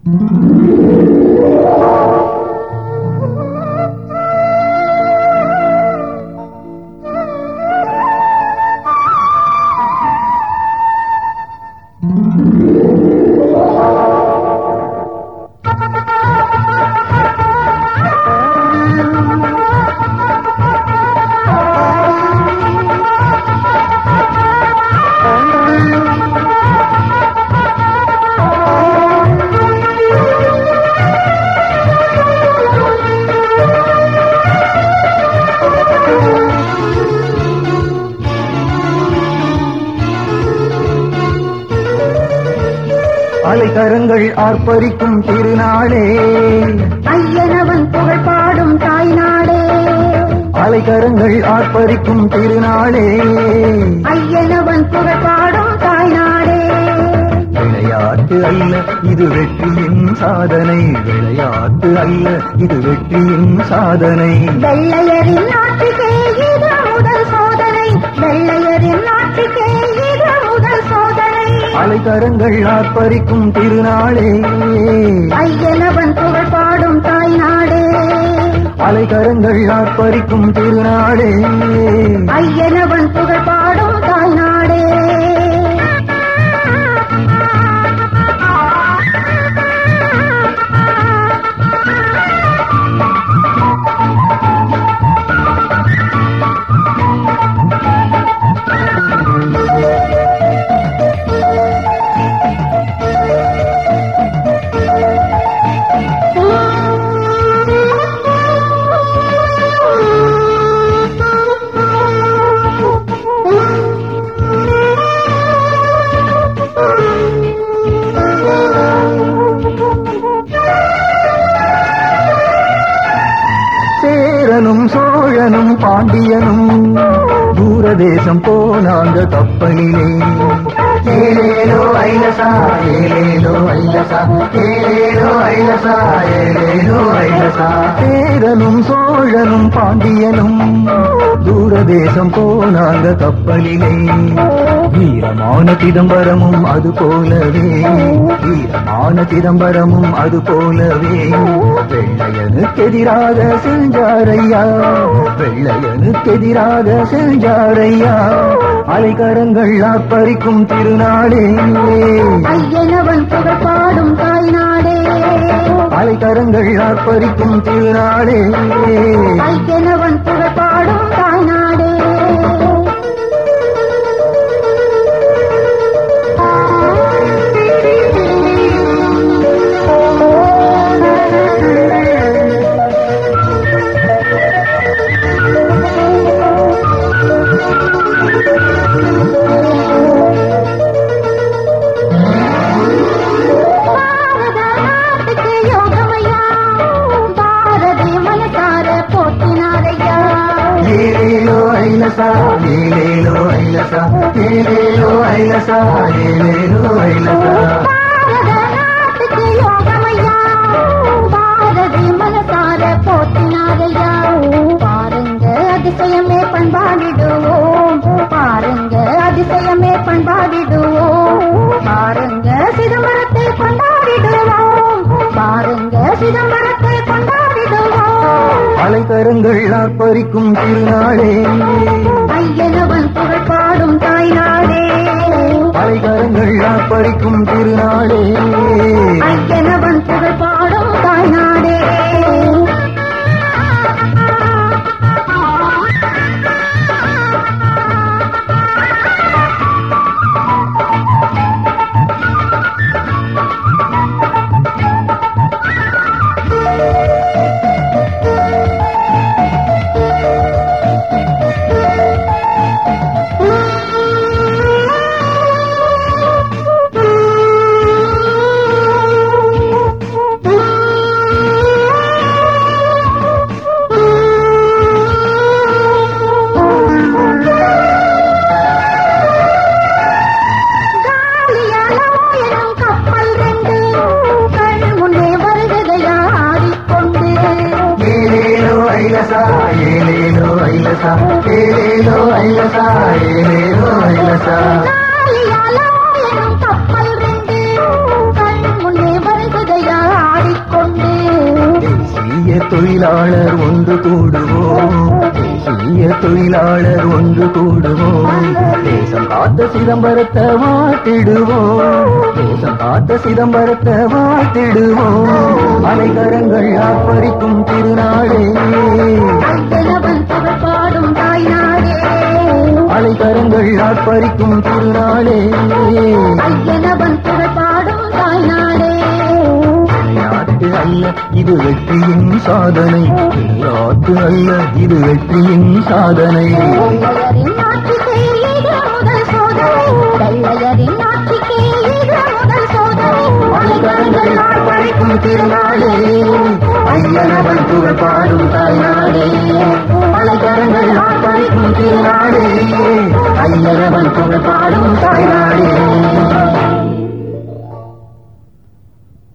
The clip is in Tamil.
அலைகரங்கள் ஆர்ப்பரிக்கும் திருநாளே ஐயனவன் புகழ் பாடும் தாய் நாடே அலைகரங்கள் ஆர்ப்பரிக்கும் திருநாளே ஐயனவன் புகழ் பாடும் தாய் நாடே விளையாட்டு அல்ல இது வெற்றியின் சாதனை விளையாட்டு அல்ல இது வெற்றியின் சாதனை வெள்ளையரின் ஆட்சிக்கே இது முதல் சோதனை வெள்ளையரின் ஆட்சிக்கே இது முதல் சோதனை அலைகரங்கள் ஆர்ப்பரிக்கும் திருநாளே ஐயனவன் புகழ் பாடும் தாய் நாடே அலைகரங்கள் ஆர்ப்பரிக்கும் திருநாளே ஐயனவன் புகழ் பாடும் தாய் நாடே சேரனும் சோழனும் பாண்டியனும் தூரதேசம் போனாங்க கப்பலிலே ஏலேலோ ஐலசா ஏலேலோ ஐலசா ஏலேலோ ஐலசா ஏலேலோ ஐலசா சேரனும் சோழனும் பாண்டியனும் தூரதேசம் போனாங்க கப்பலிலே வீரமான சிதம்பரமும் அது போலவே வீரமான சிதம்பரமும் அது போலவே வெள்ளையனுக்கு எதிராக செஞ்சாரையா வெள்ளையனுக்கு எதிராக செஞ்சாரையா அலைகரங்கள் ஆர்ப்பரிக்கும் திருநாளே ஐயனவன் புகழ் பாடும் தாய் நாடே அலைகரங்கள் ஆர்ப்பரிக்கும் திருநாளே ஐயனவன் புகழ் பாடும் தாய் நாடே பாரத நாட்டுக்கு யோகமையா பாரதி மனசார போற்றினாரையா ஏலேலோ ஐலசா ஏலேலோ ஐலசா ஏலேலோ ஐலசா ஏலேலோ ஐலசா பாரத நாட்டுக்கு யோகமையா பாரதி மனசார போற்றினாரையா பாருங்க அதிசயமே பண்பாடிடுவோம் பாருங்க அதிசயமே பண்பாடிடுவோம் பாருங்க சிதம்பரத்தை கொண்டாடிடுவோம் பாருங்க சிதம்பரத்தை கொண்டாடிடுவோம் அலைகரங்கள் ஆர்ப்பரிக்கும் திருநாளே ஐயனவன் புகழ் பாடும் தாய் நாடே அலைகரங்கள் ஆர்ப்பரிக்கும் திருநாளே ஐயனவன் புகழ் பாடும் தாய் நாடே தொழிலாளர் ஒன்று கூடுவோம் தேசிய தொழிலாளர் ஒன்று கூடுவோம் தேசம் காத்த சிதம்பரத்தை வாழ்த்திடுவோம் தேசம் காத்த சிதம்பரத்தை வாழ்த்திடுவோம் அலைகரங்கள் ஆர்ப்பரிக்கும் திருநாளே ஐயனவன் புகழ் பாடும் தாய் நாடே அலைகரங்கள் ஆர்ப்பரிக்கும் திருநாளே ஐயனவன் புகழ் பாடும் தாய் நாடே விளையாட்டு அல்ல இது வெற்றியின் சாதனை விளையாட்டு அல்ல இது வெற்றியின் சாதனை வெள்ளையரின் ஆட்சிக்கே இது முதல் சோதனை வெள்ளையரின் ஆட்சிக்கே இது முதல் சோதனை அலைகரங்கள் ஆர்ப்பரிக்கும் திருநாளே ஐயனவன் புகழ் பாடும் தாய்நாடே அலைகரங்கள் ஆர்ப்பரிக்கும் திருநாளே ஐயனவன் புகழ் பாடும் தாய்நாடே